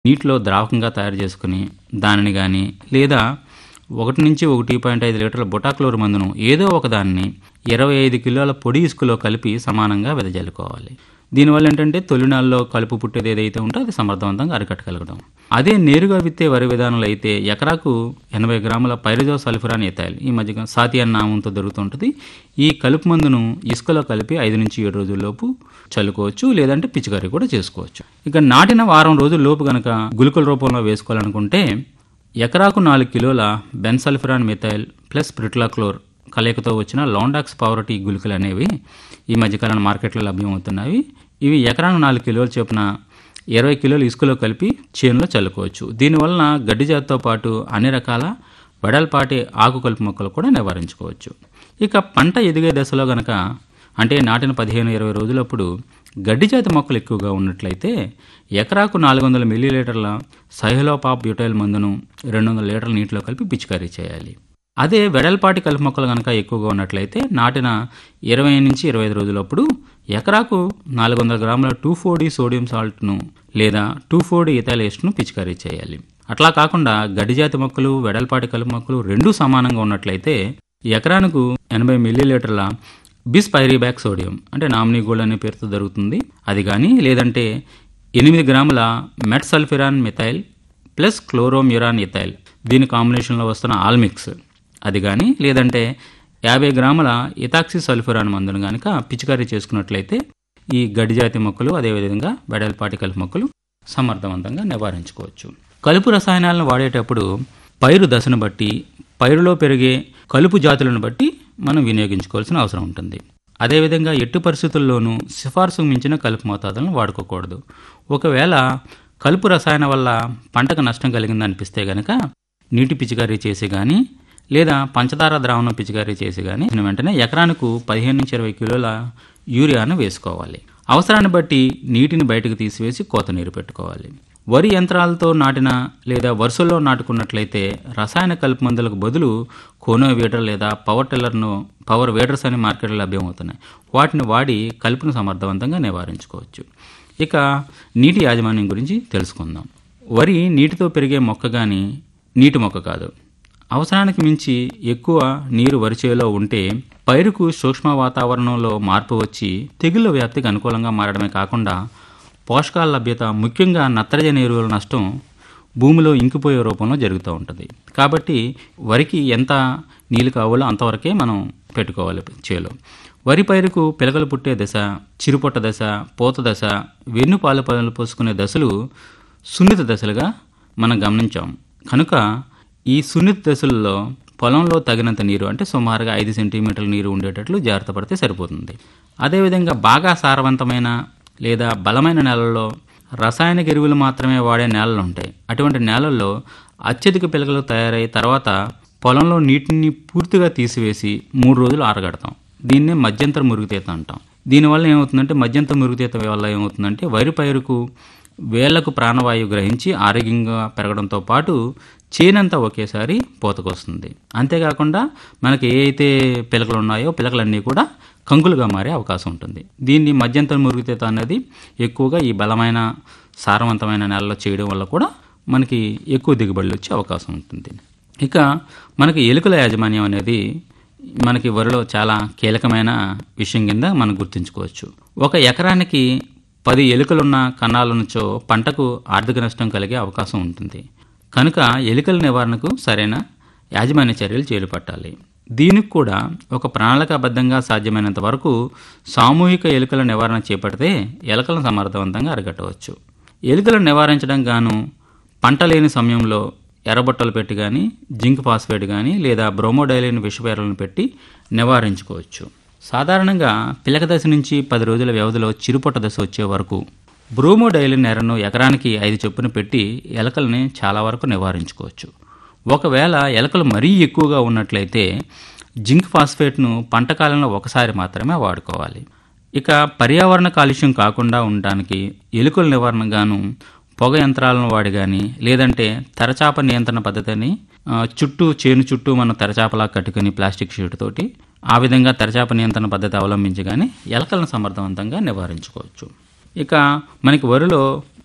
నీటిలో ద్రావకంగా తయారు చేసుకుని దానిని కానీ లేదా ఒకటి నుంచి ఒకటి పాయింట్ ఐదు లీటర్ల బొటాక్లోర్ మందును ఏదో ఒక దాన్ని ఇరవై ఐదు కిలోల పొడి ఇసుకలో కలిపి సమానంగా వెదజల్లుకోవాలి దీనివల్ల ఏంటంటే తొలినాళ్ళలో కలుపు పుట్టేది ఏదైతే ఉంటే అది సమర్థవంతంగా అరికట్టగలగడం అదే నేరుగా విత్తే వరి విధానంలో అయితే ఎకరాకు ఎనభై గ్రాముల పైరిజో సల్ఫురాన్ ఎథాయిల్ ఈ మధ్య సాతి అన్న నామంతో దొరుకుతుంటుంది ఈ కలుపు మందును ఇసుకలో కలిపి ఐదు నుంచి ఏడు రోజుల్లోపు చల్లుకోవచ్చు లేదంటే పిచికారీ కూడా చేసుకోవచ్చు ఇక నాటిన వారం రోజుల లోపు గనక గుళికల రూపంలో వేసుకోవాలనుకుంటే ఎకరాకు నాలుగు కిలోల బెన్సల్ఫిరాన్ మిథైల్ ప్లస్ ప్రిట్లాక్లోర్ కలయికతో వచ్చిన లాండాక్స్ పవర్టీ గుళికలు అనేవి ఈ మధ్యకాలంలో మార్కెట్లో లభ్యమవుతున్నాయి ఇవి ఎకరాకు నాలుగు కిలోల చొప్పున ఇరవై కిలోలు ఇసుకలో కలిపి చేనులో చల్లుకోవచ్చు దీనివలన గడ్డి జాతితో పాటు అన్ని రకాల వెడల్పాటి ఆకు కలుపు మొక్కలు కూడా నివారించుకోవచ్చు ఇక పంట ఎదిగే దశలో గనక అంటే నాటిన పదిహేను ఇరవై రోజులప్పుడు గడ్డి జాతి మొక్కలు ఎక్కువగా ఉన్నట్లయితే ఎకరాకు నాలుగు వందల మిల్లీలీటర్ల సైహలోపాప్ బ్యూటైల్ మందును రెండు వందల లీటర్ల నీటిలో కలిపి పిచికారీ చేయాలి అదే వెడల్పాటి కలుపు మొక్కలు కనుక ఎక్కువగా ఉన్నట్లయితే నాటిన ఇరవై నుంచి ఇరవై ఐదు రోజులప్పుడు ఎకరాకు నాలుగు వందల గ్రాముల టూ ఫోర్ సోడియం సాల్ట్ను లేదా టూ ఫోర్ ఇథైలేస్ట్ను పిచికారీ చేయాలి అట్లా కాకుండా గడ్డి జాతి మొక్కలు వెడల్పాటి కలుపు మొక్కలు రెండూ సమానంగా ఉన్నట్లయితే ఎకరానికి ఎనభై మిల్లీలీటర్ల బిస్ పైరీబ్యాక్ సోడియం అంటే నామినీ గోల్డ్ అనే పేరుతో దొరుకుతుంది అది కానీ లేదంటే ఎనిమిది గ్రాముల metsulfuron methyl plus chlorimuron ethyl దీని కాంబినేషన్లో వస్తున్న ఆల్మిక్స్ అది కానీ లేదంటే యాభై గ్రాముల ఇథాక్సి సల్ఫురాన్ మందును కనుక పిచికారీ చేసుకున్నట్లయితే ఈ గడ్డి జాతి మొక్కలు అదేవిధంగా బెడల్పాటి కలుపు మొక్కలు సమర్థవంతంగా నివారించుకోవచ్చు కలుపు రసాయనాలను వాడేటప్పుడు పైరు దశను బట్టి పైరులో పెరిగే కలుపు జాతులను బట్టి మనం వినియోగించుకోవాల్సిన అవసరం ఉంటుంది అదేవిధంగా ఎట్టి పరిస్థితుల్లోనూ సిఫార్సుకు మించిన కలుపు మోతాదులను వాడుకోకూడదు ఒకవేళ కలుపు రసాయన వల్ల పంటకు నష్టం కలిగిందనిపిస్తే గనక నీటి పిచికారీ చేసి కానీ లేదా పంచదార ద్రావణం పిచికారీ చేసి కానీ వెంటనే ఎకరానికి పదిహేను నుంచి ఇరవై కిలోల యూరియాను వేసుకోవాలి అవసరాన్ని బట్టి నీటిని బయటకు తీసివేసి కోత నీరు పెట్టుకోవాలి వరి యంత్రాలతో నాటిన లేదా వరుసల్లో నాటుకున్నట్లయితే రసాయన కలుపు మందులకు బదులు కోనోవేటర్ లేదా పవర్ టిల్లర్ను పవర్ వేటర్స్ అనే మార్కెట్లో లభ్యమవుతున్నాయి వాటిని వాడి కలుపును సమర్థవంతంగా నివారించుకోవచ్చు ఇక నీటి యాజమాన్యం గురించి తెలుసుకుందాం వరి నీటితో పెరిగే మొక్క కానీ నీటి మొక్క కాదు అవసరానికి మించి ఎక్కువ నీరు వరిచేలో ఉంటే పైరుకు సూక్ష్మ వాతావరణంలో మార్పు వచ్చి తెగుళ్ళ వ్యాప్తికి అనుకూలంగా మారడమే కాకుండా పోషకాల లభ్యత ముఖ్యంగా నత్రజని ఎరువుల నష్టం భూమిలో ఇంకిపోయే రూపంలో జరుగుతూ ఉంటుంది కాబట్టి వరికి ఎంత నీళ్ళు కావాలో అంతవరకే మనం పెట్టుకోవాలి చేలో వరి పైరుకు పిలకలు పుట్టే దశ చిరుపొట్ట దశ పూత దశ వెన్ను పాలు పనులు పోసుకునే దశలు సున్నిత దశలుగా మనం గమనించాం కనుక ఈ సున్నిత దశల్లో పొలంలో తగినంత నీరు అంటే సుమారుగా ఐదు సెంటీమీటర్ల నీరు ఉండేటట్లు జాగ్రత్త పడితే సరిపోతుంది అదేవిధంగా బాగా సారవంతమైన లేదా బలమైన నేలల్లో రసాయనిక ఎరువులు మాత్రమే వాడే నేలలు ఉంటాయి అటువంటి నేలల్లో అత్యధిక పిలకలు తయారై తర్వాత పొలంలో నీటిని పూర్తిగా తీసివేసి మూడు రోజులు ఆరగడతాం దీన్నే మధ్యంతర మురుగుతీత అంటాం దీనివల్ల ఏమవుతుందంటే మధ్యంతర మురుగుతీత వల్ల ఏమవుతుందంటే వరి పైరుకు వేళ్లకు ప్రాణవాయువు గ్రహించి ఆరోగ్యంగా పెరగడంతో పాటు చేనంతా ఒకేసారి పోతకొస్తుంది అంతేకాకుండా మనకి ఏ అయితే పిలకలు ఉన్నాయో పిలకలన్నీ కూడా కంకులుగా మారే అవకాశం ఉంటుంది దీన్ని మధ్యంతర మురుగుతీత అనేది ఎక్కువగా ఈ బలమైన సారవంతమైన నేలలో చేయడం వల్ల కూడా మనకి ఎక్కువ దిగుబడులు వచ్చే అవకాశం ఉంటుంది ఇక మనకి ఎలుకల యాజమాన్యం అనేది మనకి వరిలో చాలా కీలకమైన విషయం కింద మనం గుర్తుంచుకోవచ్చు ఒక ఎకరానికి పది ఎలుకలున్న కన్నాల నుంచో పంటకు ఆర్థిక నష్టం కలిగే అవకాశం ఉంటుంది కనుక ఎలుకల నివారణకు సరైన యాజమాన్య చర్యలు చేపట్టాలి దీనికి కూడా ఒక ప్రణాళికాబద్ధంగా సాధ్యమైనంత వరకు సామూహిక ఎలుకల నివారణ చేపడితే ఎలుకలను సమర్థవంతంగా అరికట్టవచ్చు ఎలుకలను నివారించడం గాను పంట లేని సమయంలో ఎర్రబొట్టలు పెట్టి కానీ జింక్ ఫాస్ఫేట్ కానీ లేదా బ్రోమోడైలిన్ విషపేరలను పెట్టి నివారించుకోవచ్చు సాధారణంగా పిలక దశ నుంచి పది రోజుల వ్యవధిలో చిరుపొట్ట దశ వచ్చే వరకు బ్రోమోడైలిన్ ఎర్రను ఎకరానికి ఐదు చొప్పున పెట్టి ఎలకల్ని చాలా వరకు నివారించుకోవచ్చు ఒకవేళ ఎలకలు మరీ ఎక్కువగా ఉన్నట్లయితే జింక్ ఫాస్ఫేట్ను పంట కాలంలో ఒకసారి మాత్రమే వాడుకోవాలి ఇక పర్యావరణ కాలుష్యం కాకుండా ఉండడానికి ఎలుకల నివారణగాను పొగ యంత్రాలను వాడి కానీ లేదంటే తెరచాప నియంత్రణ పద్ధతిని చుట్టూ చేను చుట్టూ మనం తెరచాపలా కట్టుకుని ప్లాస్టిక్ షీట్ తోటి ఆ విధంగా తెరచాప నియంత్రణ పద్ధతి అవలంబించి కానీ ఎలకలను సమర్థవంతంగా నివారించుకోవచ్చు ఇక మనకి వరిలో